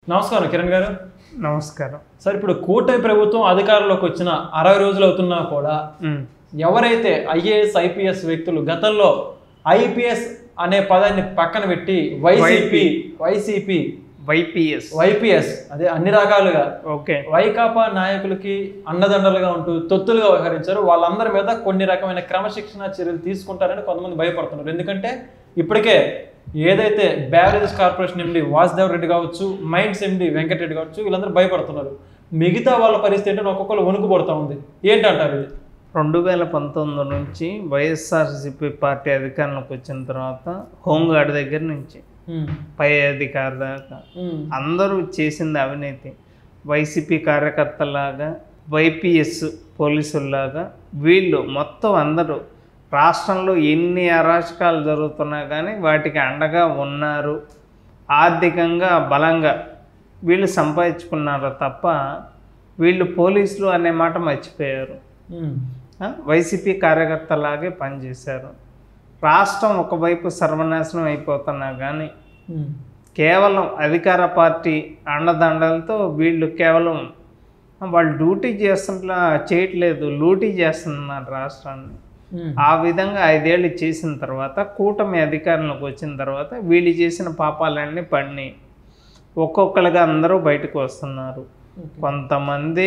నమస్కారం కిరణ్ గారు నమస్కారం సార్ ఇప్పుడు కూటమి ప్రభుత్వం అధికారంలోకి వచ్చిన అరవై రోజులు అవుతున్నా కూడా ఉమ్, ఎవరైతే ఐఏఎస్ ఐపీఎస్ వ్యక్తులు గతంలో ఐపీఎస్ అనే పదాన్ని పక్కన పెట్టి వైసీపీ వైసీపీ వైపిఎస్ వైపీఎస్ అదే అన్ని రకాలుగా ఓకే వైకాపా నాయకులకి అండదండలుగా ఉంటూ తొత్తులుగా వ్యవహరించారు వాళ్ళందరి మీద కొన్ని రకమైన క్రమశిక్షణ చర్యలు తీసుకుంటారని కొంతమంది భయపడుతున్నారు ఎందుకంటే ఇప్పటికే ఏదైతే barrages corporation MD Vasudev Reddy కావచ్చు మైండ్స్ ఎండి వెంకటరెడ్డి కావచ్చు వీళ్ళందరూ భయపడుతున్నారు మిగతా వాళ్ళ పరిస్థితి ఏంటంటే ఒక్కొక్కరు వణుకు పడుతూ ఉంది ఏంటంటారు ఇది రెండు వేల పంతొమ్మిది నుంచి వైఎస్ఆర్సిపి పార్టీ అధికారంలోకి వచ్చిన తర్వాత హోంగార్డ్ దగ్గర నుంచి ఉమ్, పై అధికారి దాకా ఉమ్, అందరూ చేసింది అవినీతి వైసీపీ కార్యకర్తలాగా వైపిఎస్ పోలీసుల్లాగా వీళ్ళు మొత్తం అందరూ రాష్ట్రంలో ఎన్ని అరాచకాలు జరుగుతున్నా కానీ వాటికి అండగా ఉన్నారు ఆర్థికంగా బలంగా వీళ్ళు సంపాదించుకున్నారు తప్ప వీళ్ళు పోలీసులు అనే మాట మర్చిపోయారు ఉమ్, ఆ, వైసీపీ కార్యకర్తలాగే పనిచేశారు రాష్ట్రం ఒకవైపు సర్వనాశనం అయిపోతున్నా కానీ ఉమ్, కేవలం అధికార పార్టీ అండదండలతో వీళ్ళు కేవలం వాళ్ళు డ్యూటీ చేస్తుంట్లా చేయట్లేదు లూటీ చేస్తున్నారు రాష్ట్రాన్ని ఉమ్, ఆ విధంగా ఐదేళ్ళు చేసిన తర్వాత కూటమి అధికారంలోకి వచ్చిన తర్వాత వీళ్ళు చేసిన పాపాలన్నీ పడినాయి ఒక్కొక్కరుగా అందరూ బయటకు వస్తున్నారు కొంతమంది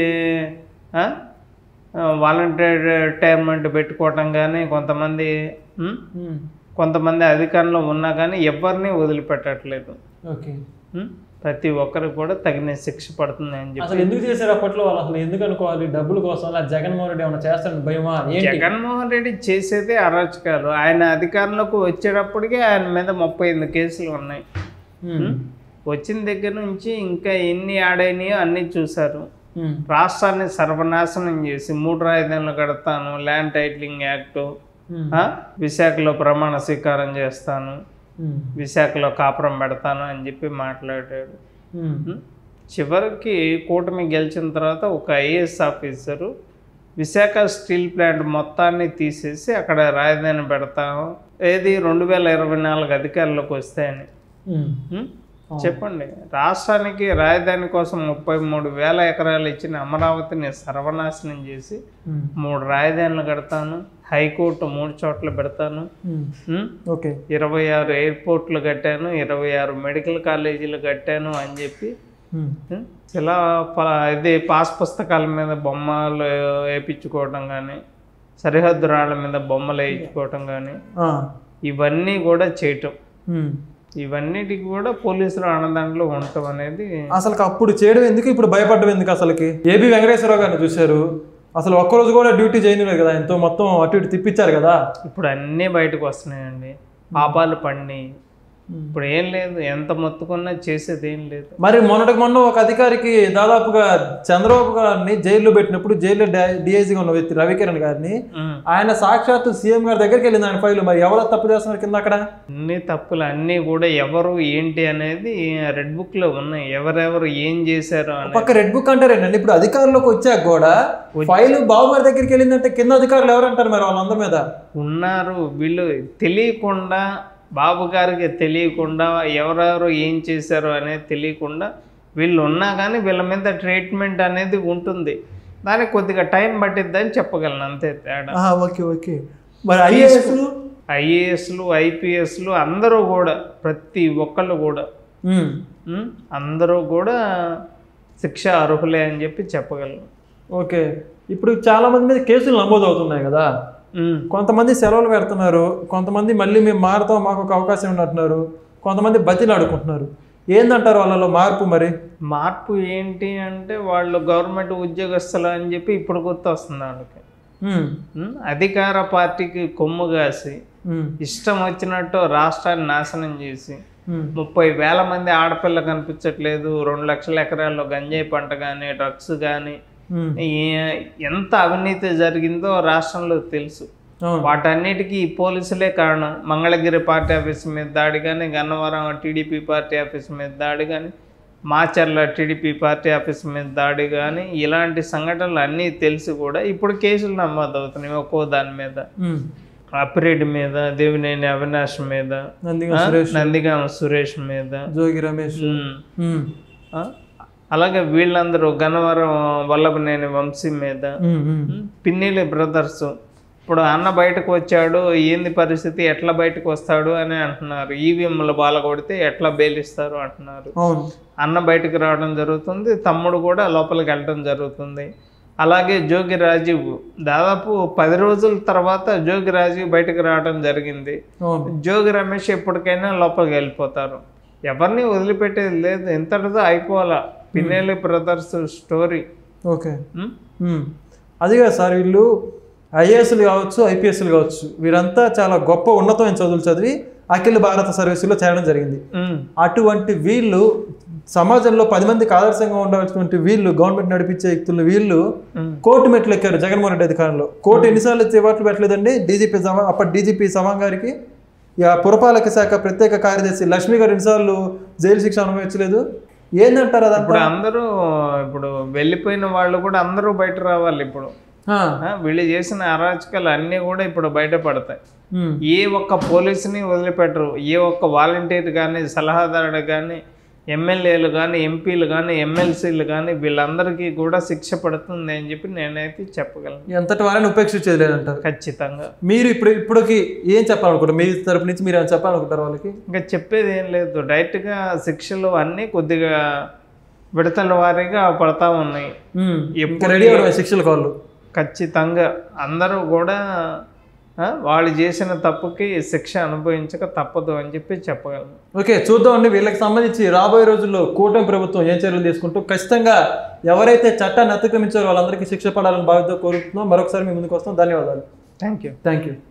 వాలంటీర్ రిటైర్మెంట్ పెట్టుకోవటం కానీ కొంతమంది ఉమ్, ఉమ్, కొంతమంది అధికారంలో ఉన్నా కానీ ఎవరిని వదిలిపెట్టట్లేదు ఓకే ఉం? ప్రతి ఒక్కరికి కూడా తగిన శిక్ష పడుతుంది అని చెప్పి అసలు ఎందుకు చేశారు అప్పట్లో వాళ్ళు అసలు ఎందుకు అనుకోవాలి డబ్బుల కోసం అలా జగన్మోహన్ రెడ్డి ఏమైనా చేస్తారని భయమా ఏంటి జగన్మోహన్ రెడ్డి చేసేదే అరాచకాలు ఆయన అధికారంలోకి వచ్చేటప్పటికే ఆయన మీద ముప్పై ఎనిమిది కేసులు ఉన్నాయి ఉమ్, వచ్చిన దగ్గర నుంచి ఇంకా ఎన్ని ఆడైనాయో అన్నీ చూశారు ఉమ్, రాష్ట్రాన్ని సర్వనాశనం చేసి మూడు రాజధానులు కడతాను ల్యాండ్ టైటిలింగ్ యాక్ట్ ఉమ్, విశాఖలో ప్రమాణ స్వీకారం చేస్తాను ఉమ్, విశాఖలో కాపురం పెడతాను అని చెప్పి మాట్లాడాడు ఉమ్, ఉం? చివరికి కూటమి గెలిచిన తర్వాత ఒక IAS officer Visakha steel plant మొత్తాన్ని తీసేసి అక్కడ రాజధాని పెడతాము ఏది రెండు వేల ఇరవై నాలుగు అధికారులకు వస్తాయని ఉమ్, ఉం? చెప్పండి రాష్ట్రానికి రాజధాని కోసం ముప్పై మూడు వేల ఎకరాలు ఇచ్చిన అమరావతిని సర్వనాశనం చేసి ఉమ్, మూడు రాజధానులు కడతాను హైకోర్టు మూడు చోట్ల పెడతాను ఉమ్, ఉం? ఓకే ఇరవై ఆరు ఎయిర్పోర్ట్లు కట్టాను ఇరవై ఆరు మెడికల్ కాలేజీలు కట్టాను అని చెప్పి ఉమ్, ఇలా ప- ఇది పాస్ పుస్తకాల మీద బొమ్మలు వేయించుకోవటం కానీ సరిహద్దు రాళ్ళ మీద బొమ్మలు వేయించుకోవటం కానీ ఆ, ఇవన్నీ కూడా చేయటం ఉమ్. ఇవన్నిటికి కూడా పోలీసులు అన్నదండలు ఉండటం అనేది అసలు అప్పుడు చేయడం ఎందుకు ఇప్పుడు భయపడడం ఎందుకు అసలుకి ఏబి వెంకటేశ్వరరావు గారిని చూశారు అసలు ఒక్కరోజు కూడా డ్యూటీ చేయనివ్వలేదు కదా ఎంతో మొత్తం అటు ఇటు తిప్పించారు కదా ఇప్పుడు అన్నీ బయటకు వస్తున్నాయండి పాపాలు పండి ఇప్పుడు ఏం లేదు ఎంత మొత్తుకున్నా చేసేది ఏం లేదు మరి మొన్నటికి మొన్న ఒక అధికారికి దాదాపుగా చంద్రబాబు గారిని జైల్లో పెట్టినప్పుడు జైల్లో డిఐజీగా ఉన్న వ్యక్తి రవికిరణ్ గారిని ఉం. ఆయన సాక్షాత్తు సీఎం గారి దగ్గరికి వెళ్ళింది ఆయన ఫైల్ మరి ఎవరో తప్పు చేస్తున్నారు కింద అక్కడ అన్ని తప్పులు అన్నీ కూడా ఎవరు ఏంటి అనేది రెడ్ బుక్లో ఉన్నాయి ఎవరెవరు ఏం చేశారు అనేది పక్క రెడ్ బుక్ అంటారేనండి ఇప్పుడు అధికారంలోకి వచ్చాక కూడా ఫైల్ బాబు గారి దగ్గరికి వెళ్ళిందంటే కింద అధికారులు ఎవరంటారు మరి వాళ్ళందరి మీద ఉన్నారు వీళ్ళు తెలియకుండా బాబు గారికి తెలియకుండా ఎవరెవరు ఏం చేశారు అనేది తెలియకుండా వీళ్ళు ఉన్నా కానీ వీళ్ళ మీద ట్రీట్మెంట్ అనేది ఉంటుంది దానికి కొద్దిగా టైం పట్టిద్దని చెప్పగలను అంతే తేడా ఓకే ఓకే మరి ఐఏఎస్ ఐఏఎస్లు ఐపీఎస్లు అందరూ కూడా ప్రతి ఒక్కళ్ళు కూడా ఉం? అందరూ కూడా శిక్ష అర్హులే అని చెప్పి చెప్పగలను ఓకే ఇప్పుడు చాలా మంది మీద కేసులు నమోదు అవుతున్నాయి కదా ఉం. కొంతమంది సెలవులు పెడుతున్నారు కొంతమంది మళ్ళీ మేము మారుతాం మాకు ఒక అవకాశం ఉంటున్నారు కొంతమంది బతిలు ఆడుకుంటున్నారు ఏందంటారు వాళ్ళలో మార్పు మరి మార్పు ఏంటి అంటే వాళ్ళు గవర్నమెంట్ ఉద్యోగస్తులు అని చెప్పి ఇప్పుడు గుర్తొస్తుంది వాళ్ళకి ఉమ్, ఉం? అధికార పార్టీకి కొమ్ము కాసి ఉమ్, ఇష్టం వచ్చినట్టు రాష్ట్రాన్ని నాశనం చేసి ఉమ్, ముప్పై వేల మంది ఆడపిల్ల కనిపించట్లేదు రెండు లక్షల ఎకరాల్లో గంజాయి పంట కానీ డ్రగ్స్ కానీ ఉమ్, ఎంత అవినీతి జరిగిందో రాష్ట్రంలో తెలుసు అవును వాటన్నిటికీ ఈ పోలీసులే కారణం మంగళగిరి పార్టీ ఆఫీస్ మీద దాడి కానీ గన్నవరం టీడీపీ పార్టీ ఆఫీస్ మీద దాడి కానీ మాచర్ల టీడీపీ పార్టీ ఆఫీస్ మీద దాడి కానీ ఇలాంటి సంఘటనలు అన్నీ తెలిసి కూడా ఇప్పుడు కేసులు నమోదవుతున్నాయి ఒక్కో దాని మీద ఉమ్, అప్పిరెడ్డి మీద దేవినేని అవినాష్ మీద నందిగా ఆ, సురేష్ నందిగామ సురేష్ మీద జోగి రమేష్ ఉమ్. ఉమ్, ఆ, అలాగే వీళ్ళందరూ గన్నవరం వల్లభనేని వంశీ మీద ఉమ్, ఉమ్. ఉమ్, పిన్నిలి బ్రదర్స్ ఇప్పుడు అన్న బయటకు వచ్చాడు ఏంది పరిస్థితి ఎట్లా బయటకు వస్తాడు అని అంటున్నారు ఈవీఎంలు బాల కొడితే ఎట్లా బెయిలిస్తారు అంటున్నారు అవును అన్న బయటకు రావడం జరుగుతుంది తమ్ముడు కూడా లోపలికి వెళ్ళడం జరుగుతుంది అలాగే జోగి రాజీవ్ దాదాపు పది రోజుల తర్వాత జోగి రాజీవ్ బయటకు రావడం జరిగింది అవును జోగి రమేష్ ఎప్పటికైనా లోపలికి వెళ్ళిపోతారు ఎవరిని వదిలిపెట్టేది లేదు ఎంతటిదో అయిపోవాలా Pinnelli brothers story okay um. అది కాదు సార్ వీళ్ళు ఐఏఎస్లు కావచ్చు ఐపీఎస్లు కావచ్చు వీరంతా చాలా గొప్ప ఉన్నతమైన చదువులు చదివి అఖిల భారత సర్వీసులో చేరడం జరిగింది అటువంటి వీళ్ళు సమాజంలో పది మందికి ఆదర్శంగా ఉండాల్సినటువంటి వీళ్ళు గవర్నమెంట్ నడిపించే వ్యక్తులు వీళ్ళు కోర్టు మెట్లు ఎక్కారు జగన్మోహన్ రెడ్డి అధికారంలో కోర్టు ఎన్నిసార్లు చివాట్లు పెట్టలేదండి డీజీపీ సవా అప్పటి డీజీపీ సవాంగ్ గారికి ఇక పురపాలక శాఖ ప్రత్యేక కార్యదర్శి లక్ష్మి గారు ఎన్నిసార్లు జైలు శిక్ష అనుభవించలేదు ఏందంటారు అదంతా ఇప్పుడు అందరూ ఇప్పుడు వెళ్ళిపోయిన వాళ్ళు కూడా అందరూ బయట రావాలి ఇప్పుడు ఆ, ఆ, వీళ్ళు చేసిన అరాచకాలు అన్నీ కూడా ఇప్పుడు బయటపడతాయి ఉమ్, ఏ ఒక్క పోలీసుని వదిలిపెట్టరు ఏ ఒక్క వాలంటీర్ కానీ సలహాదారుడు కానీ ఎమ్మెల్యేలు కానీ ఎంపీలు కానీ ఎమ్మెల్సీలు కానీ వీళ్ళందరికీ కూడా శిక్ష పడుతుంది అని చెప్పి నేనైతే చెప్పగలను ఎంతటి వారిని ఉపేక్షించేది లేదంటారు ఖచ్చితంగా మీరు ఇప్పుడు ఇప్పటికి ఏం చెప్పాలనుకుంటారు మీ తరపు నుంచి మీరు ఏమైనా చెప్పాలనుకుంటారు వాళ్ళకి ఇంకా చెప్పేది ఏం లేదు డైరెక్ట్గా శిక్షలు అన్నీ కొద్దిగా విడతల వారీగా పడతా ఉన్నాయి ఇంకా రెడీ అవ్వడం శిక్షల కాళ్ళు ఖచ్చితంగా అందరూ కూడా ఆ, వాళ్ళు చేసిన తప్పుకి శిక్ష అనుభవించక తప్పదు అని చెప్పి చెప్పగలను ఓకే చూద్దామండి వీళ్ళకి సంబంధించి రాబోయే రోజుల్లో కూటమి ప్రభుత్వం ఏం చర్యలు తీసుకుంటూ ఖచ్చితంగా ఎవరైతే చట్టాన్ని అతిక్రమించారో వాళ్ళందరికీ శిక్ష పడాలని బాధ్యత కోరుతున్నాం మరొకసారి మీ ముందుకు వస్తాం ధన్యవాదాలు థ్యాంక్ యూ థ్యాంక్ యూ